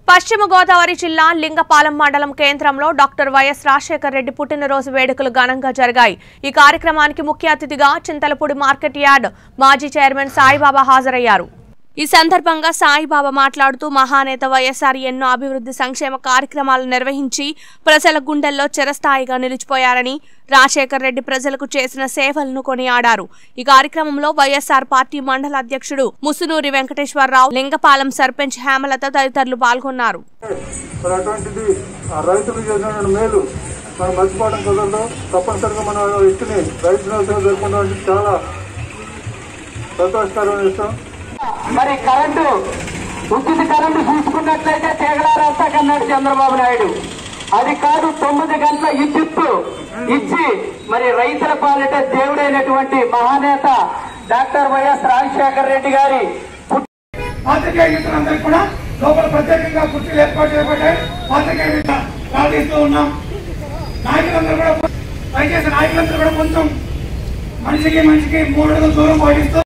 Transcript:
పశ్చిమ గోదావరి జిల్లా లింగపాలెం మండలం కేంద్రంలో డాక్టర్ వైఎస్ రాజశేఖర్ రెడ్డి పుట్టినరోజు వేడుకలు ఘనంగా జరిగాయి ఈ కార్యక్రమానికి ముఖ్య అతిథిగా చింతలపూడి మార్కెట్ యార్డ్ మాజీ చైర్మన్ సాయిబాబా హాజరయ్యారు ఈ సందర్భంగా సాయిబాబా మాట్లాడుతూ మహానేత వైఎస్ఆర్ ఎన్నో అభివృద్ధి సంక్షేమ కార్యక్రమాలు నిర్వహించి ప్రజల గుండెల్లో చిరస్థాయిగా నిలిచిపోయారని రాజశేఖర్ రెడ్డి ప్రజలకు చేసిన సేవలను కొనియాడారు ఈ కార్యక్రమంలో వైఎస్ఆర్ పార్టీ మండల అధ్యక్షుడు ముసునూరి వెంకటేశ్వరరావు లింగపాలెం సర్పంచ్ హేమలత తదితరులు పాల్గొన్నారు మరి అటువంటిది ఆ రైతులు చేసినటువంటి మేలు మనం మర్చిపోవడం కుదరదు తప్పనిసరిగా మన వ్యక్తిని రైతు దినోత్సవం జరుపుకోవడం చాలా సంతోషకరమైన విషయం మరి కరెంటు ఉచిత కరెంటు చూసుకున్నట్లయితే తెగలారంతా కన్నాడు చంద్రబాబు నాయుడు అది కాదు తొమ్మిది గంటల విద్యుత్తు ఇచ్చి మరి రైతుల పాలిట దేవుడైనటువంటి మహానేత డాక్టర్ వైఎస్ రాజశేఖర్ రెడ్డి గారి పాత్రికేయ మిత్రులందరికీ కూడా లోపల ప్రత్యేకంగా కుర్చీలు ఏర్పాటు చేయబడ్డాయి పాత్రికేయ మిత్ర ప్రార్థిస్తూ ఉన్నాం నాయకులందరూ కూడా దయచేసి నాయకులందరూ కూడా కొంచెం మనిషికి మనిషికి మూడు అడుగులు దూరం పాటిస్తూ